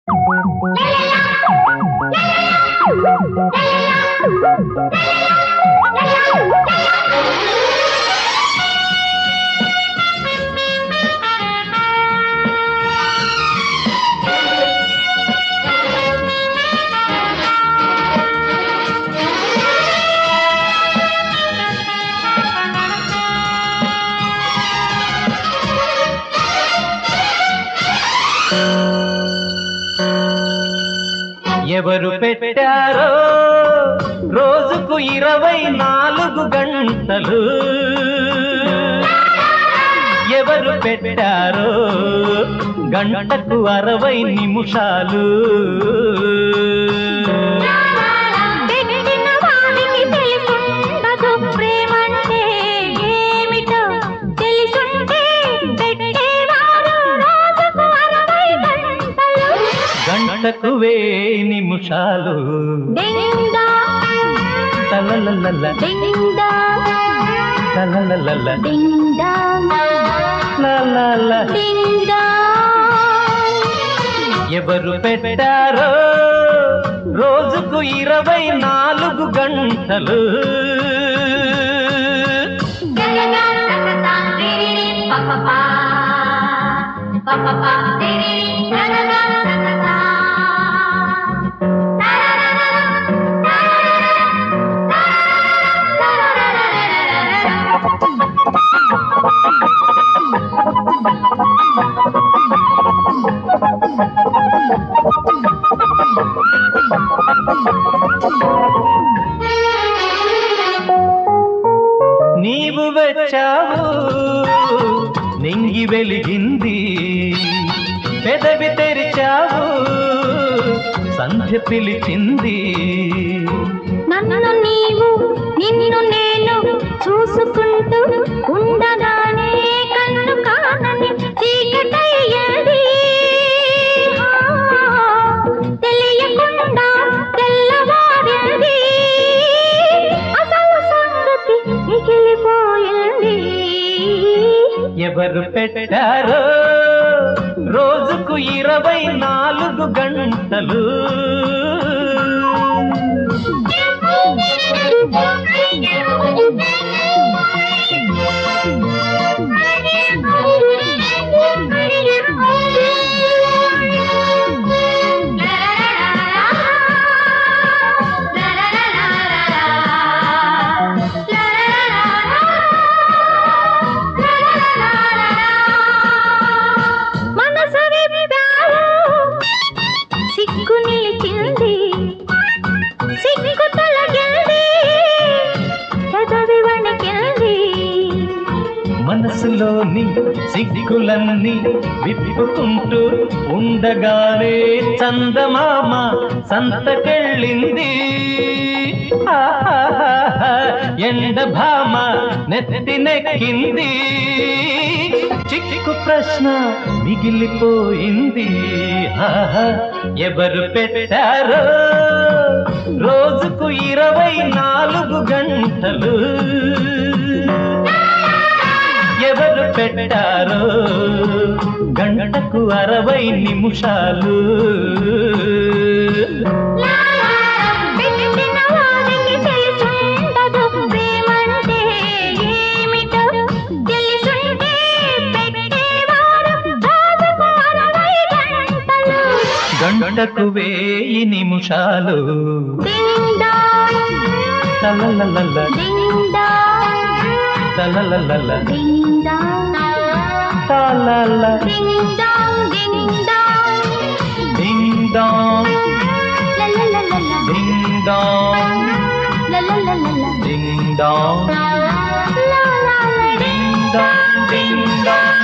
ఎవరు పెట్టారో రోజుకు ఇరవై నాలుగు గంటలు ఎవరు పెట్టారో గంటకు అరవై నిమిషాలు పెట్టిన వాడికి తెలిసుండదు ప్రేమంటే ఏమిటో తెలిసుంటే పెట్టేవారు రోజుకు అరవై గంటలు గంటకు వే నిమిషాలు డింగ్ తలలలల డింగ్ తలలలల డింగ్ లలల. డింగ్ ఎవరు పెట్టారో రోజుకు ఇరవై నాలుగు గంటలు నీవు వచ్చావు నింగి వెలిగింది పెదవి తెరిచావు సంధ్య పిలిచింది నన్ను నీవు నిన్ను నేను చూసుకుంటూ ఉండగానే కన్ను కానని చీకటయ్యేది ఆ, తెలియకుండా తెల్లవారింది అసలు సంగతి మిగిలిపోయింది ఎవరు పెట్టారో రోజుకు ఇరవై నాలుగు గంటలు మనసు విప్పావు సిగ్గు నిలిచింది సిగ్గు తొలగింది పెదవి వణికింది మనసులోని సిగ్గులన్నీ విప్పుకుంటూ ఉండగానే చందమామ సంతకెళ్ళింది ఆహాహాహా, ఎండ భామ నెత్తినెక్కింది చిక్కు ప్రశ్న మిగిలిపోయింది ఆహా, ఎవరు పెట్టారో రోజుకు ఇరవై నాలుగు గంటలు ఎవరు పెట్టారో గంటకు అరవై నిమిషాలు పెట్టిన వాడికి తెలిసుండదు ప్రేమంటే ఏమిటో తెలిసుంటే పెట్టేవారు రోజుకు అరవై గంటలు గంటకు వేయి నిమిషాలు డింగ్ డాంగ్ తలలలల డింగ్ డాంగ్ తలలలల డింగ్ డాంగ్ తలల ding dong ding dong ding dong లలలలల డింగ్ డాంగ్ లలలలల డింగ్ డాంగ్ లా లా లా డింగ్ డాంగ్ డింగ్ డాంగ్